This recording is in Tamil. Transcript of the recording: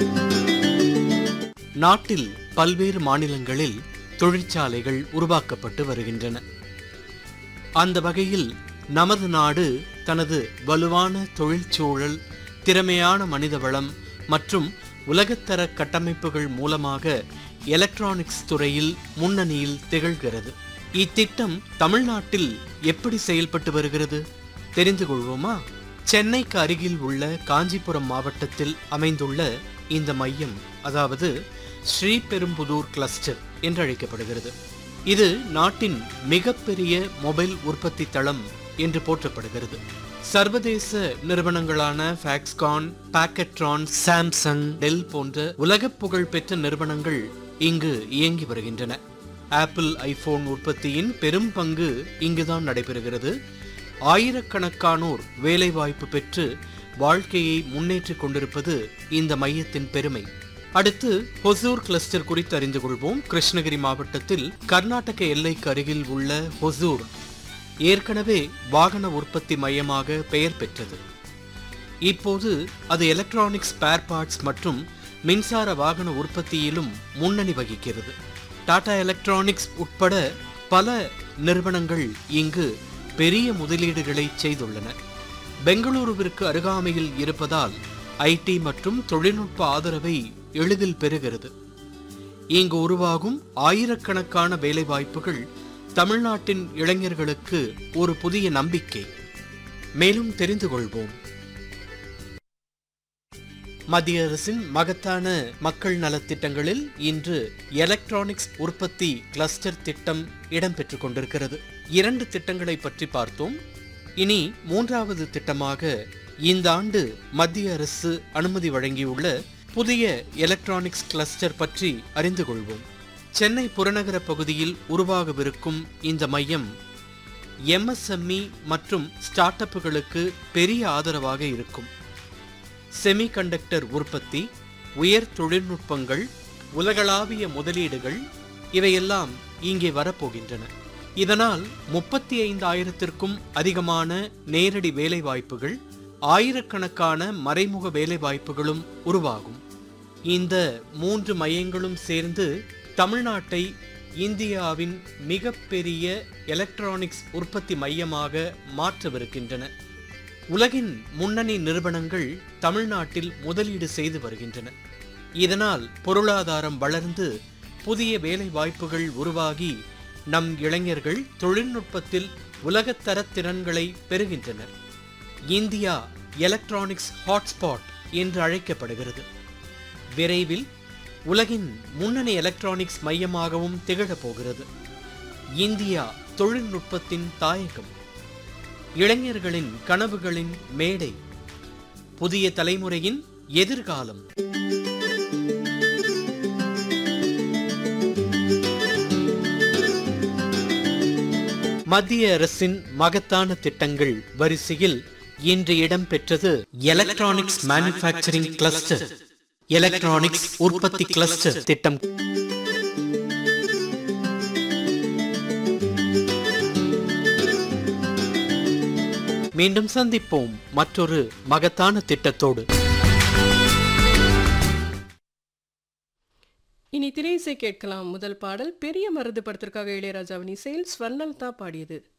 நாட்டில் பல்வேறு மாநிலங்களில் தொழிற்சாலைகள் உருவாக்கப்பட்டு வருகின்றன அந்த வகையில் நமது நாடு தனது வலுவான தொழிற்சூழல் திறமையான மனிதவளம் மற்றும் உலகத்தர கட்டமைப்புகள் மூலமாக எலக்ட்ரானிக்ஸ் துறையில் முன்னணியில் திகழ்கிறது இத்திட்டம் தமிழ்நாட்டில் எப்படி செயல்பட்டு வருகிறது தெரிந்து கொள்வோமா சென்னைக்கு அருகில் உள்ள காஞ்சிபுரம் மாவட்டத்தில் அமைந்துள்ள இந்த மையம் அதாவது ஸ்ரீபெரும்புதூர் கிளஸ்டர் என்று அழைக்கப்படுகிறது இது நாட்டின் மிகப்பெரிய மொபைல் உற்பத்தி தளம் என்று போற்றப்படுகிறது சர்வதேச நிறுவனங்களான ஃபேக்ஸ்கான் பாக்கெட்ரான் சாம்சங் டெல் போன்ற உலக புகழ்பெற்ற நிறுவனங்கள் இங்கு இயங்கி வருகின்றன ஆப்பிள் ஐபோன் உற்பத்தியின் பெரும் பங்கு இங்குதான் நடைபெறுகிறது ஆயிரக்கணக்கானோர் வேலைவாய்ப்பு பெற்று வாழ்க்கையை முன்னேற்றிக் கொண்டிருப்பது இந்த மையத்தின் பெருமை அடுத்து ஹொசூர் கிளஸ்டர் குறித்து அறிந்து கொள்வோம் கிருஷ்ணகிரி மாவட்டத்தில் கர்நாடக எல்லைக்கு அருகில் உள்ள ஹொசூர் ஏற்கனவே வாகன உற்பத்தி மையமாக பெயர் பெற்றது இப்போது அது எலக்ட்ரானிக்ஸ் ஸ்பேர் பார்ட்ஸ் மற்றும் மின்சார வாகன உற்பத்தியிலும் முன்னணி வகிக்கிறது டாடா எலக்ட்ரானிக்ஸ் உட்பட பல நிறுவனங்கள் இங்கு பெரிய முதலீடுகளை செய்துள்ளன பெங்களூருவிற்கு அருகாமையில் இருப்பதால் ஐடி மற்றும் தொழில்நுட்ப ஆதரவை எளிதில் பெறுகிறது இங்கு உருவாகும் ஆயிரக்கணக்கான வேலைவாய்ப்புகள் தமிழ்நாட்டின் இளைஞர்களுக்கு ஒரு புதிய நம்பிக்கை மேலும் தெரிந்து கொள்வோம் மத்திய அரசின் மகத்தான மக்கள் நலத்திட்டங்களில் இன்று எலக்ட்ரானிக்ஸ் உற்பத்தி கிளஸ்டர் திட்டம் இடம்பெற்றுக் கொண்டிருக்கிறது இரண்டு திட்டங்களை பற்றி பார்த்தோம் இனி மூன்றாவது திட்டமாக இந்த ஆண்டு மத்திய அரசு அனுமதி வழங்கியுள்ள புதிய எலக்ட்ரானிக்ஸ் கிளஸ்டர் பற்றி அறிந்து கொள்வோம் சென்னை புறநகர பகுதியில் உருவாகவிருக்கும் இந்த மையம் எம்எஸ்எம்இ மற்றும் ஸ்டார்ட் அப்புகளுக்கு பெரிய ஆதரவாக இருக்கும் செமிகண்டக்டர் உற்பத்தி உயர் தொழில்நுட்பங்கள் உலகளாவிய முதலீடுகள் இவையெல்லாம் இங்கே வரப்போகின்றன இதனால் முப்பத்தி ஐந்தாயிரத்திற்கும் அதிகமான நேரடி வேலைவாய்ப்புகள் ஆயிரக்கணக்கான மறைமுக வேலைவாய்ப்புகளும் உருவாகும் இந்த மூன்று மையங்களும் சேர்ந்து தமிழ்நாட்டை இந்தியாவின் மிகப்பெரிய எலக்ட்ரானிக்ஸ் உற்பத்தி மையமாக மாற்றவிருக்கின்றன உலகின் முன்னணி நிறுவனங்கள் தமிழ்நாட்டில் முதலீடு செய்து வருகின்றன இதனால் பொருளாதாரம் வளர்ந்து புதிய வேலை வாய்ப்புகள் உருவாகி நம் இளைஞர்கள் தொழில்நுட்பத்தில் உலகத்தர திறன்களை பெறுகின்றனர் இந்தியா எலக்ட்ரானிக்ஸ் ஹாட்ஸ்பாட் என்று அழைக்கப்படுகிறது விரைவில் உலகின் முன்னணி எலக்ட்ரானிக்ஸ் மையமாகவும் திகழப் போகிறது இந்தியா தொழில்நுட்பத்தின் தாயகம் இளைஞர்களின் கனவுகளின் மேடை புதிய தலைமுறையின் எதிர்காலம் மத்திய அரசின் மகத்தான திட்டங்கள் வரிசையில் இன்று இடம்பெற்றது எலக்ட்ரானிக்ஸ் மேனுஃபேக்சரிங் கிளஸ்டர் எலக்ட்ரானிக்ஸ் உற்பத்தி கிளஸ்டர் திட்டம் மீண்டும் சந்திப்போம் மற்றொரு மகத்தான திட்டத்தோடு இனி திரையிசை கேட்கலாம் முதல் பாடல் பெரிய மருது படத்திற்காக இளையராஜாவின் இசையில் ஸ்வர்ணல்தா பாடியது